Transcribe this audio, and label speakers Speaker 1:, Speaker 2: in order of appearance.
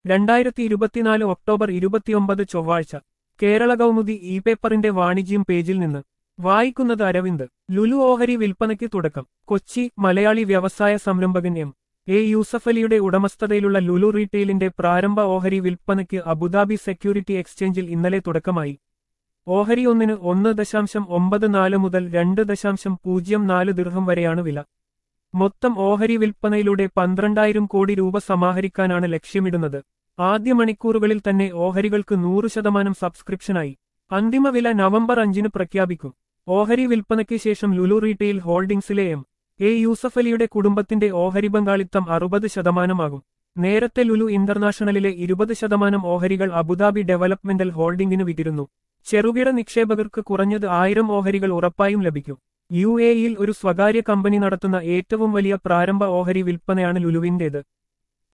Speaker 1: രണ്ടായിരത്തി ഇരുപത്തിനാല് ഒക്ടോബർ ഇരുപത്തിയൊമ്പത് ചൊവ്വാഴ്ച കേരള കൗമുദി ഇ പേപ്പറിന്റെ വാണിജ്യം പേജിൽ നിന്ന് വായിക്കുന്നത് അരവിന്ദ് ലുലു ഓഹരി വിൽപ്പനയ്ക്ക് തുടക്കം കൊച്ചി മലയാളി വ്യവസായ സംരംഭകൻ എം എ യൂസഫലിയുടെ ഉടമസ്ഥതയിലുള്ള ലുലു റീറ്റെയിലിന്റെ പ്രാരംഭ ഓഹരി വിൽപ്പനയ്ക്ക് അബുദാബി സെക്യൂരിറ്റി എക്സ്ചേഞ്ചിൽ ഇന്നലെ തുടക്കമായി ഓഹരി ഒന്നിന് ഒന്ന് ദശാംശം ഒമ്പത് നാല് മുതൽ രണ്ട് ദശാംശം പൂജ്യം നാല് ദീർഘം വരെയാണ് വില മൊത്തം ഓഹരി വിൽപ്പനയിലൂടെ പന്ത്രണ്ടായിരം കോടി രൂപ സമാഹരിക്കാനാണ് ലക്ഷ്യമിടുന്നത് ആദ്യ മണിക്കൂറുകളിൽ തന്നെ ഓഹരികൾക്ക് നൂറ് ശതമാനം സബ്സ്ക്രിപ്ഷനായി അന്തിമ വില നവംബർ അഞ്ചിന് പ്രഖ്യാപിക്കും ഓഹരി വിൽപ്പനയ്ക്ക് ശേഷം ലുലു റീറ്റെയിൽ ഹോൾഡിംഗ്സിലെ എം എ യൂസഫലിയുടെ കുടുംബത്തിന്റെ ഓഹരി പങ്കാളിത്തം അറുപത് ശതമാനമാകും നേരത്തെ ലുലു ഇന്റർനാഷണലിലെ ഇരുപത് ശതമാനം ഓഹരികൾ അബുദാബി ഡെവലപ്മെന്റൽ ഹോൾഡിംഗിന് വിറ്റിരുന്നു ചെറുകിട നിക്ഷേപകർക്ക് കുറഞ്ഞത് ആയിരം ഓഹരികൾ ഉറപ്പായും ലഭിക്കും യു എയിൽ ഒരു സ്വകാര്യ കമ്പനി നടത്തുന്ന ഏറ്റവും വലിയ പ്രാരംഭ ഓഹരി വിൽപ്പനയാണ് ലുലുവിന്റേത്